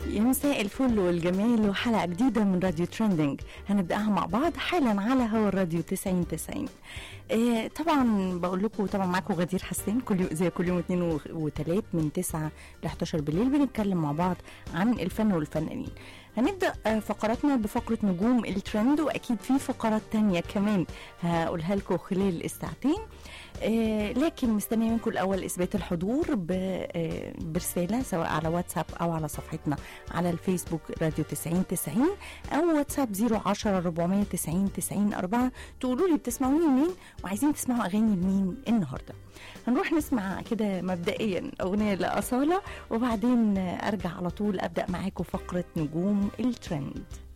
يا مساء الفل والجمال وحلقة جديدة من راديو ترندنج هنبدأها مع بعض حالا على هوا الراديو 90 90 آه طبعا بقول لكم طبعا معاكم غدير حسين كل يوم زي كل يوم اثنين وثلاث من 9 ل 11 بالليل بنتكلم مع بعض عن الفن والفنانين هنبدأ آه، فقراتنا بفقرة نجوم الترند وأكيد في فقرات تانية كمان هقولها لكم خلال الساعتين آه لكن مستنيه منكم الاول اثبات الحضور ب- آه، برساله سواء على واتساب او على صفحتنا على الفيسبوك راديو 90 90 او واتساب 010 490 90 4 تقولوا لي بتسمعوني منين وعايزين تسمعوا اغاني لمين النهارده هنروح نسمع كده مبدئيا اغنيه لاصاله وبعدين آه، ارجع على طول ابدا معاكم فقره نجوم الترند